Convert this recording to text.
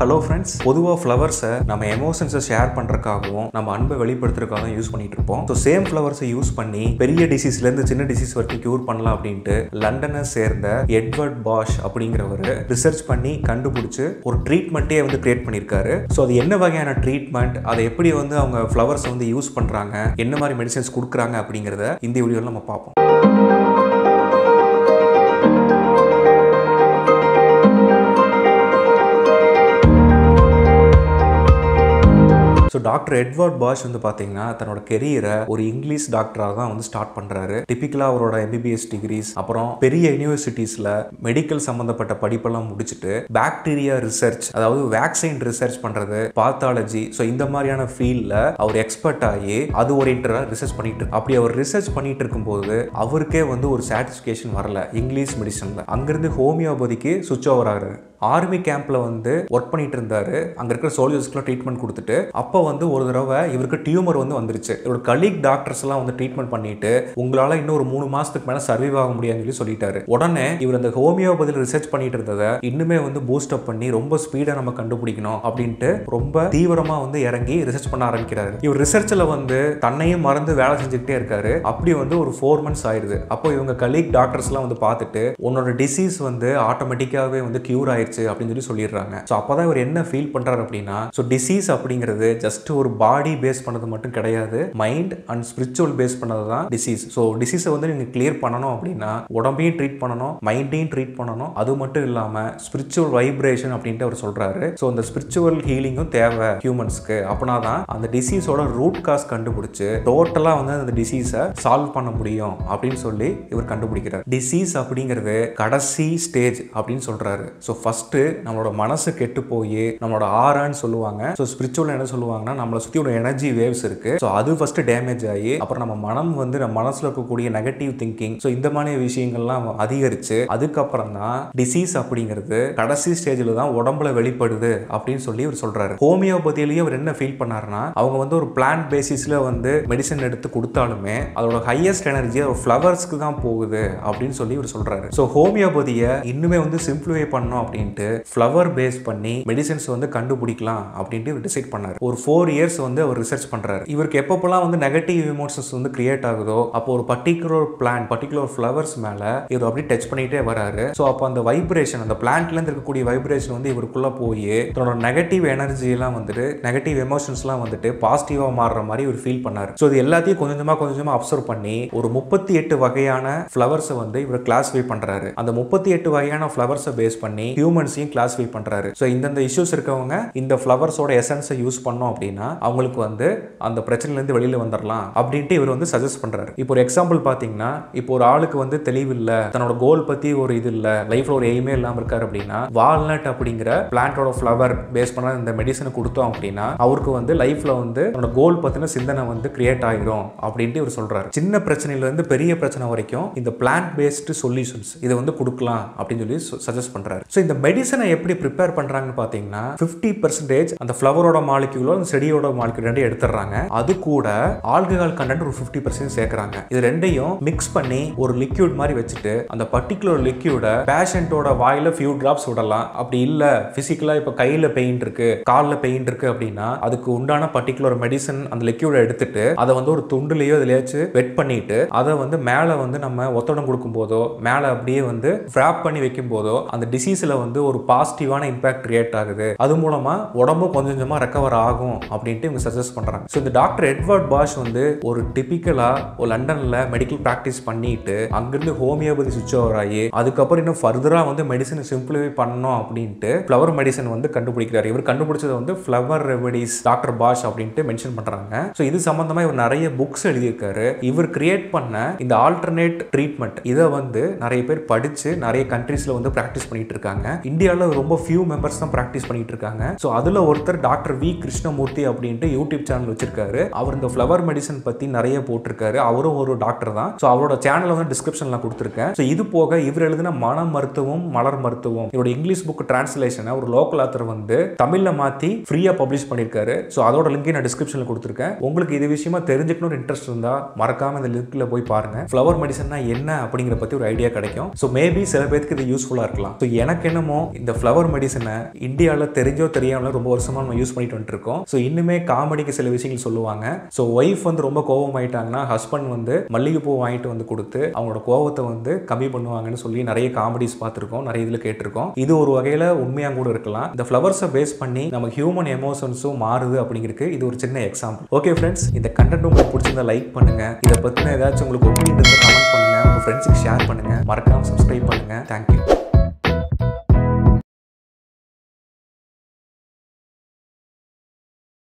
Hello friends பொதுவாக ஃப்ளவர்ஸை நம்ம எமோஷன்ஸை ஷேர் பண்ணுறதுக்காகவும் நம்ம அன்பை வெளிப்படுத்துறதுக்காகவும் யூஸ் பண்ணிட்டு இருப்போம் ஸோ சேம் ஃப்ளவர்ஸை யூஸ் பண்ணி பெரிய டிசீஸ்லேருந்து சின்ன டிசீஸ் வரைக்கும் க்யூர் பண்ணலாம் அப்படின்ட்டு லண்டனை சேர்ந்த எட்வர்ட் பாஷ் அப்படிங்கிறவர் ரிசர்ச் பண்ணி கண்டுபிடிச்சு ஒரு ட்ரீட்மெண்ட்டே வந்து கிரியேட் பண்ணியிருக்காரு ஸோ அது என்ன வகையான ட்ரீட்மெண்ட் அதை எப்படி வந்து அவங்க ஃப்ளவர்ஸை வந்து யூஸ் பண்ணுறாங்க என்ன மாதிரி மெடிசன்ஸ் கொடுக்குறாங்க அப்படிங்கிறத இந்த வீடியோவில் நம்ம பார்ப்போம் ஸோ டாக்டர் எட்வர்ட் பாஷ் வந்து பார்த்தீங்கன்னா தன்னோட கெரியரை ஒரு இங்கிலீஷ் டாக்டராக தான் வந்து ஸ்டார்ட் பண்ணுறாரு டிப்பிக்கலாக அவரோட எம்பிபிஎஸ் டிகிரிஸ் அப்புறம் பெரிய யூனிவர்சிட்டிஸில் மெடிக்கல் சம்மந்தப்பட்ட படிப்பெல்லாம் முடிச்சுட்டு பாக்டீரியா ரிசர்ச் அதாவது வேக்சின் ரிசர்ச் பண்ணுறது பாத்தாலஜி ஸோ இந்த மாதிரியான ஃபீல்டில் அவர் எக்ஸ்பர்ட் ஆகி அது ஓரியன்டாக ரிசர்ச் பண்ணிட்டு இருக்கு. அப்படி அவர் ரிசர்ச் பண்ணிட்டு இருக்கும்போது அவருக்கே வந்து ஒரு சாட்டிஸ்ஃபிகேஷன் வரல இங்கிலீஷ் மெடிசனில் அங்கேருந்து ஹோமியோபதிக்கு சுவிச் ஓவர் ஆகுறாரு ஆர்மி கேம்ப்ல வந்து ஒர்க் பண்ணிட்டு இருந்தாரு அங்க இருக்கிற சோல்ஜர்ஸ்க்குலாம் ட்ரீட்மெண்ட் கொடுத்துட்டு அப்போ வந்து ஒரு தடவை இவருக்கு டியூமர் வந்து வந்துருச்சு இவரோட கலீக் டாக்டர்ஸ் எல்லாம் வந்து ட்ரீட்மெண்ட் பண்ணிட்டு உங்களால இன்னும் ஒரு மூணு மாசத்துக்கு மேல சர்வைவ் ஆக முடியாதுன்னு சொல்லி சொல்லிட்டாரு உடனே இவர் அந்த ஹோமியோபதியில் ரிசர்ச் பண்ணிட்டு இருந்ததை இன்னுமே வந்து பூஸ்ட் அப் பண்ணி ரொம்ப ஸ்பீடா நம்ம கண்டுபிடிக்கணும் அப்படின்ட்டு ரொம்ப தீவிரமா வந்து இறங்கி ரிசர்ச் பண்ண ஆரம்பிக்கிறாரு இவர் ரிசர்ச்ல வந்து தன்னையும் மறந்து வேலை செஞ்சுக்கிட்டே இருக்காரு அப்படி வந்து ஒரு ஃபோர் மந்த்ஸ் ஆயிடுது அப்போ இவங்க கலீக் டாக்டர்ஸ் எல்லாம் வந்து பார்த்துட்டு உன்னோட டிசீஸ் வந்து ஆட்டோமேட்டிக்காவே வந்து கியூர் ஆயிடுச்சு அப்படின்னு சொல்லி சொல்லிடுறாங்க ஸோ அப்போதான் இவர் என்ன ஃபீல் பண்றாரு அப்படின்னா ஸோ டிசீஸ் அப்படிங்கிறது ஜஸ்ட் ஒரு பாடி பேஸ் பண்ணது மட்டும் கிடையாது மைண்ட் அண்ட் ஸ்பிரிச்சுவல் பேஸ் பண்ணது தான் டிசீஸ் ஸோ டிசீஸை வந்து நீங்கள் கிளியர் பண்ணணும் அப்படின்னா உடம்பையும் ட்ரீட் பண்ணணும் மைண்டையும் ட்ரீட் பண்ணணும் அது மட்டும் இல்லாமல் ஸ்பிரிச்சுவல் வைப்ரேஷன் அப்படின்ட்டு அவர் சொல்றாரு ஸோ அந்த ஸ்பிரிச்சுவல் ஹீலிங்கும் தேவை ஹியூமன்ஸ்க்கு அப்படின்னா தான் அந்த டிசீஸோட ரூட் காஸ் கண்டுபிடிச்சு டோட்டலாக வந்து அந்த டிசீஸை சால்வ் பண்ண முடியும் அப்படின்னு சொல்லி இவர் கண்டுபிடிக்கிறார் டிசீஸ் அப்படிங்கிறது கடைசி ஸ்டேஜ் அப்படின்னு சொல்றாரு ஸோ ஃபர்ஸ்ட் நம்மளோட மனசு கெட்டு போய் நம்மளோட ஆறான்னு சொல்லுவாங்க ஸோ ஸ்பிரிச்சுவல் என்ன சொல்லுவாங்கன்னா நம்மளை சுற்றி ஒரு எனர்ஜி வேவ்ஸ் இருக்கு ஸோ அது ஃபர்ஸ்ட் டேமேஜ் ஆகி அப்புறம் நம்ம மனம் வந்து நம்ம மனசில் இருக்கக்கூடிய நெகட்டிவ் திங்கிங் ஸோ இந்த மாதிரி விஷயங்கள்லாம் அதிகரிச்சு அதுக்கப்புறம் தான் டிசீஸ் அப்படிங்கிறது கடைசி ஸ்டேஜில் தான் உடம்புல வெளிப்படுது அப்படின்னு சொல்லி இவர் சொல்றாரு ஹோமியோபதியிலேயே அவர் என்ன ஃபீல் பண்ணாருன்னா அவங்க வந்து ஒரு பிளான்ட் பேசிஸில் வந்து மெடிசன் எடுத்து கொடுத்தாலுமே அதோட ஹையஸ்ட் எனர்ஜி ஒரு ஃப்ளவர்ஸ்க்கு தான் போகுது அப்படின்னு சொல்லி இவர் சொல்றாரு ஸோ ஹோமியோபதியை இன்னுமே வந்து சிம்பிளிஃபை பண்ணோம் அப்படின்ட்டு ஃப்ளவர் பேஸ் பண்ணி மெடிசன்ஸ் வந்து கண்டுபிடிக்கலாம் அப்படின்ட்டு இவர் டிசைட் பண்ணார் ஒரு ஃபோர் இயர்ஸ் வந்து அவர் ரிசர்ச் பண்றாரு இவருக்கு எப்பப்பெல்லாம் வந்து நெகட்டிவ் இமோஷன்ஸ் வந்து கிரியேட் ஆகுதோ அப்போ ஒரு பர்டிகுலர் பிளான் பர்டிகுலர் ஃப்ளவர்ஸ் மேல இவர் அப்படியே டச் பண்ணிட்டே வராரு ஸோ அப்போ அந்த வைப்ரேஷன் அந்த பிளான்ட்ல இருந்து இருக்கக்கூடிய வைப்ரேஷன் வந்து இவருக்குள்ள போய் தன்னோட நெகட்டிவ் எனர்ஜி எல்லாம் வந்துட்டு நெகட்டிவ் எமோஷன்ஸ்லாம் வந்துட்டு பாசிட்டிவா மாறுற மாதிரி இவர் ஃபீல் பண்ணாரு ஸோ இது எல்லாத்தையும் கொஞ்சம் கொஞ்சமா கொஞ்சம் கொஞ்சமா அப்சர்வ் பண்ணி ஒரு முப்பத்தி எட்டு வகையான ஃப்ளவர்ஸை வந்து இவர் கிளாஸிஃபை பண்றாரு அந்த முப்பத்தி எட்டு வகையான ஃப்ளவர்ஸை பேஸ் பண்ணி ஹியூமன்ஸையும் கிளாஸிஃபை பண்றாரு ஸோ இந்தந்த இஷ்யூஸ் இருக்கவங்க இந்த ஃப்ளவர்ஸோட எசன்ஸை யூஸ் பண்ணோம் அப்படின்னா அவங்களுக்கு வந்து அந்த பிரச்சனையிலேருந்து வெளியில வந்துடலாம் அப்படின்ட்டு இவர் வந்து சஜஸ்ட் பண்றாரு இப்போ ஒரு எக்ஸாம்பிள் பார்த்தீங்கன்னா இப்போ ஒரு ஆளுக்கு வந்து தெளிவில்லை தன்னோட கோல் பத்தி ஒரு இது இல்லை லைஃப்ல ஒரு எய்மே இல்லாமல் இருக்காரு அப்படின்னா வால்நட் அப்படிங்கிற பிளான்ட்டோட ஃப்ளவர் பேஸ் பண்ண இந்த மெடிசனை கொடுத்தோம் அப்படின்னா அவருக்கு வந்து லைஃப்ல வந்து அவனோட கோல் பத்தின சிந்தனை வந்து கிரியேட் ஆகிரும் அப்படின்ட்டு இவர் சொல்றாரு சின்ன பிரச்சனையில இருந்து பெரிய பிரச்சனை வரைக்கும் இந்த பிளான்ட் பேஸ்டு சொல்யூஷன்ஸ் இதை வந்து கொடுக்கலாம் அப்படின்னு சொல்லி சஜஸ்ட் பண்றாரு ஸோ இந்த மெடிசனை எப்படி ப்ரிப்பேர் பண்றாங்கன்னு பார்த்தீங்கன்னா ஃபிஃப்டி பர்சன்டேஜ் அந்த ஃப்ளவரோட மாலிக்யூலோ அந்த செடியோட மாலிக்யூல் ரெண்டையும் எடுத்துடுறாங்க அது கூட ஆல்கஹால் கண்டென்ட் ஒரு ஃபிஃப்டி பர்சன்ட் சேர்க்குறாங்க இது ரெண்டையும் மிக்ஸ் பண்ணி ஒரு லிக்யூட் மாதிரி வச்சுட்டு அந்த பர்டிகுலர் லிக்யூட பேஷண்ட்டோட வாயில ஃபியூ டிராப்ஸ் விடலாம் அப்படி இல்லை ஃபிசிக்கலாக இப்போ கையில் பெயின் இருக்கு காலில் பெயின் இருக்கு அப்படின்னா அதுக்கு உண்டான பர்டிகுலர் மெடிசன் அந்த லிக்யூட எடுத்துட்டு அதை வந்து ஒரு துண்டுலையோ இதுலயாச்சும் வெட் பண்ணிட்டு அதை வந்து மேலே வந்து நம்ம ஒத்தடம் கொடுக்கும் போதோ மேலே அப்படியே வந்து ஃப்ராப் பண்ணி வைக்கும் போதோ அந்த டிசீஸில் வந்து ஒரு பாசிட்டிவான இம்பாக்ட் கிரியேட் ஆகுது அது மூலமா உடம்பும் கொஞ்சம் கொஞ்சமாக ரெக்கவர் ஆகும் அப்படின்ட்டு இவங்க சஜஸ்ட் பண்றாங்க ஸோ இந்த டாக்டர் எட்வர்ட் பாஷ் வந்து ஒரு டிபிக்கலா ஒரு லண்டன்ல மெடிக்கல் ப்ராக்டிஸ் பண்ணிட்டு அங்கிருந்து ஹோமியோபதி சுவிட்ச் ஓவர் ஆகி அதுக்கப்புறம் இன்னும் ஃபர்தரா வந்து மெடிசனை சிம்பிளிஃபை பண்ணணும் அப்படின்ட்டு ஃப்ளவர் மெடிசன் வந்து கண்டுபிடிக்கிறார் இவர் கண்டுபிடிச்சது வந்து ஃப்ளவர் ரெமடிஸ் டாக்டர் பாஷ் அப்படின்ட்டு மென்ஷன் பண்றாங்க ஸோ இது சம்பந்தமா இவர் நிறைய புக்ஸ் எழுதியிருக்காரு இவர் கிரியேட் பண்ண இந்த ஆல்டர்னேட் ட்ரீட்மெண்ட் இதை வந்து நிறைய பேர் படிச்சு நிறைய கண்ட்ரீஸ்ல வந்து ப்ராக்டிஸ் பண்ணிட்டு இருக்காங்க இந்தியாவில் ரொம்ப ஃபியூ மெம்பர்ஸ் தான் ப்ராக்டிஸ் பண்ணிட்டு இருக்காங்க ஸோ அதுல ஒருத்தர் டாக்டர் வி கிருஷ்ணமூர்த்தி அப்படின்ட்டு யூடியூப் சேனல் வச்சிருக்காரு அவர் இந்த ஃப்ளவர் மெடிசன் பத்தி நிறைய போட்டிருக்காரு அவரும் ஒரு டாக்டர் தான் ஸோ அவரோட சேனலை வந்து டிஸ்கிரிப்ஷன்ல கொடுத்துருக்கேன் ஸோ இது போக இவர் எழுதின மன மருத்துவம் மலர் மருத்துவம் இவரோட இங்கிலீஷ் புக் டிரான்ஸ்லேஷனை ஒரு லோக்கல் ஆத்தர் வந்து தமிழ்ல மாத்தி ஃப்ரீயா பப்ளிஷ் பண்ணியிருக்காரு ஸோ அதோட லிங்க் நான் டிஸ்கிரிப்ஷன்ல கொடுத்துருக்கேன் உங்களுக்கு இது விஷயமா தெரிஞ்சுக்கணும்னு இன்ட்ரெஸ்ட் இருந்தா மறக்காம இந்த லிங்க்ல போய் பாருங்க ஃப்ளவர் மெடிசன்னா என்ன அப்படிங்கிற பத்தி ஒரு ஐடியா கிடைக்கும் ஸோ மேபி சில பேருக்கு இது யூஸ்ஃபுல்லா இருக்கலாம் ஸோ எனக்கு என்னமோ இன்னமும் இந்த ஃப்ளவர் மெடிசனை இந்தியாவில் தெரிஞ்சோ தெரியாமலோ ரொம்ப வருஷமா நம்ம யூஸ் பண்ணிட்டு வந்துட்டு இருக்கோம் ஸோ இன்னுமே காமெடிக்கு சில விஷயங்கள் சொல்லுவாங்க ஸோ ஒய்ஃப் வந்து ரொம்ப கோபம் ஆயிட்டாங்கன்னா ஹஸ்பண்ட் வந்து மல்லிகைப்பூ வாங்கிட்டு வந்து கொடுத்து அவங்களோட கோவத்தை வந்து கம்மி பண்ணுவாங்கன்னு சொல்லி நிறைய காமெடிஸ் பார்த்துருக்கோம் நிறைய இதில் கேட்டிருக்கோம் இது ஒரு வகையில் உண்மையாக கூட இருக்கலாம் இந்த ஃப்ளவர்ஸை பேஸ் பண்ணி நம்ம ஹியூமன் எமோஷன்ஸும் மாறுது அப்படிங்கிறதுக்கு இது ஒரு சின்ன எக்ஸாம்பிள் ஓகே ஃப்ரெண்ட்ஸ் இந்த கண்டென்ட் உங்களுக்கு பிடிச்சிருந்தா லைக் பண்ணுங்க இதை பற்றின ஏதாச்சும் உங்களுக்கு ஒப்பீனியன் இருந்தால் கமெண்ட் பண்ணுங்க உங்கள் ஃப்ரெண்ட்ஸுக்கு ஷேர் பண்ணுங்க மறக்காம சப்ஸ்கிரைப் பண்ணுங்க தேங்க்யூ